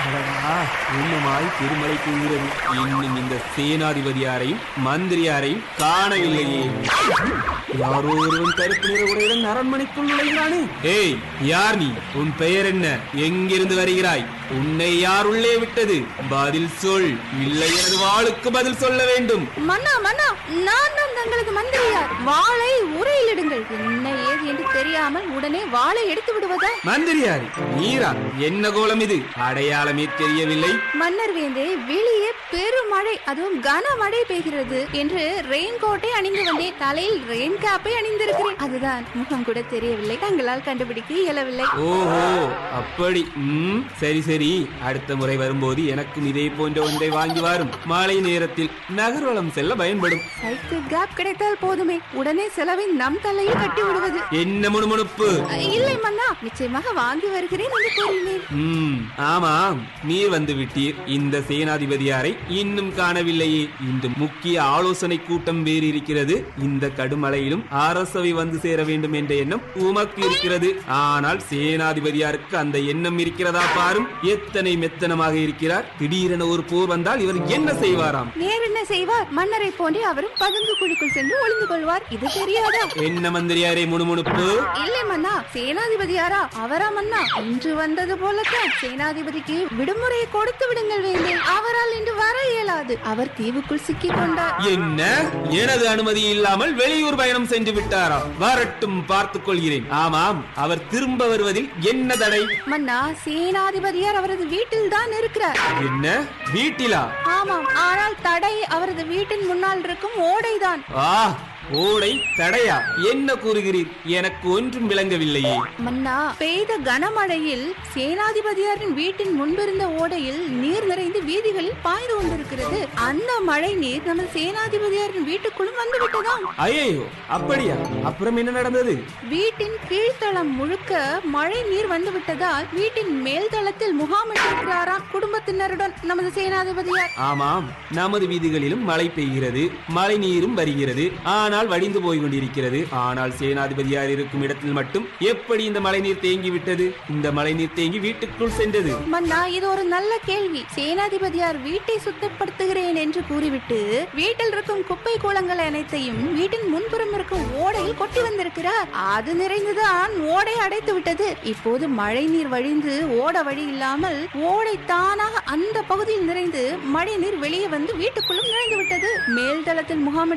அடடா, இன்னுமாய் பெருமழை பெய்கிறது இன்னும் இந்த சேனாதிபதியாரையும் மந்திரியாரையும் காணவில்லையே யாரோ ஒருவன் கருப்பு நிற உடையுடன் அரண்மனைக்குள் நுழைகிறானே ஏய் யார் நீ உன் பெயர் என்ன எங்கிருந்து வருகிறாய் உன்னை யார் உள்ளே விட்டது பதில் சொல் இல்லை எனது வாளுக்கு பதில் சொல்ல வேண்டும் மன்னா மன்னா நான் தான் தங்களது மந்திரியார் வாளை உரையிலிடுங்கள் என்ன ஏது என்று தெரியாமல் உடனே வாளை எடுத்து விடுவதா மந்திரியாரி நீரா என்ன கோலம் இது அடையாளமே தெரியவில்லை மன்னர் வேந்தே வெளியே பெருமழை அதுவும் கனமழை பெய்கிறது என்று ரெயின் கோட்டை அணிந்து வந்தேன் தலையில் ரெயின் கேப்பை அணிந்திருக்கிறேன் அதுதான் முகம் கூட தெரியவில்லை தங்களால் கண்டுபிடிக்க இயலவில்லை ஓஹோ அப்படி ம் சரி சரி அடுத்த முறை வரும்போது எனக்கும் இதே போன்ற ஒன்றை வாங்கி வரும் மாலை நேரத்தில் நகர்வலம் செல்ல பயன்படும் சைக்கிள் கேப் கிடைத்தால் போதுமே உடனே செலவை நம் தலையில் கட்டி விடுவது என்ன முணுமுணுப்பு இல்லை மன்னா நிச்சயமாக வாங்கி வருகிறேன் என்று கூறினேன் ம் ஆமாம் நீர் வந்து விட்டீர் இந்த சேனாதிபதியாரை இன்னும் காணவில்லையே இந்த முக்கிய ஆலோசனை கூட்டம் வேறு இருக்கிறது இந்த கடுமழையிலும் அரசவை வந்து சேர வேண்டும் என்ற எண்ணம் உமக்கு இருக்கிறது ஆனால் சேனாதிபதியாருக்கு அந்த எண்ணம் இருக்கிறதா பாரும் எத்தனை மெத்தனமாக இருக்கிறார் திடீரென ஒரு போர் வந்தால் இவர் என்ன செய்வாராம் நேர் என்ன செய்வார் மன்னரை போன்றே அவரும் பதுங்கு குழிக்குள் சென்று ஒளிந்து கொள்வார் இது தெரியாதா என்ன மந்திரியாரே முணுமுணுப்பு இல்லை மன்னா சேனாதிபதியாரா அவரா மன்னா இன்று வந்தது போலத்தான் சேனாதிபதிக்கு விடுமுறையை கொடுத்து விடுங்கள் வேண்டே அவரால் இன்று வர இயலாது அவர் தீவுக்குள் சிக்கிக் கொண்டார் என்ன எனது அனுமதி இல்லாமல் வெளியூர் பயணம் சென்று விட்டாரா வரட்டும் பார்த்துக் கொள்கிறேன் ஆமாம் அவர் திரும்ப வருவதில் என்ன தடை மன்னா சேனாதிபதியார் அவரது வீட்டில் தான் இருக்கிறார் என்ன வீட்டிலா ஆமாம் ஆனால் தடை அவரது வீட்டின் முன்னால் இருக்கும் ஓடைதான் ஆ ஓடை தடையா என்ன கூறுகிறீர் எனக்கு ஒன்றும் விளங்கவில்லையே மன்னா பெய்த கனமழையில் சேனாதிபதியாரின் வீட்டின் முன்பிருந்த ஓடையில் நீர் நிறைந்து வீதிகளில் பாய்ந்து கொண்டிருக்கிறது அந்த மழை நீர் நமது சேனாதிபதியாரின் வீட்டுக்குள்ளும் வந்து விட்டதாம் ஐயோ அப்படியா அப்புறம் என்ன நடந்தது வீட்டின் கீழ்த்தளம் முழுக்க மழை நீர் வந்து விட்டதால் வீட்டின் மேல் தளத்தில் முகாமிட்டிருக்கிறாராம் குடும்பத்தினருடன் நமது சேனாதிபதியார் ஆமாம் நமது வீதிகளிலும் மழை பெய்கிறது மழை நீரும் வருகிறது ஆனால் வடிந்து போய் கொண்டிருக்கிறது ஆனால் சேனாதிபதியார் இருக்கும் இடத்தில் மட்டும் எப்படி இந்த மழை நீர் தேங்கி விட்டது இந்த மழை நீர் தேங்கி வீட்டுக்குள் சென்றது மன்னா இது ஒரு நல்ல கேள்வி சேனாதிபதியார் வீட்டை சுத்தப்படுத்துகிறேன் என்று கூறிவிட்டு வீட்டில் இருக்கும் குப்பை கூலங்கள் அனைத்தையும் வீட்டின் முன்புறம் இருக்கும் ஓடையில் கொட்டி வந்திருக்கிறார் அது நிறைந்துதான் ஓடை அடைத்து விட்டது இப்போது மழை நீர் வழிந்து ஓட வழி இல்லாமல் ஓடை தானாக அந்த பகுதியில் நிறைந்து மழை நீர் வெளியே வந்து வீட்டுக்குள்ளும் நுழைந்து விட்டது மேல் தளத்தில் முகாமிட்டு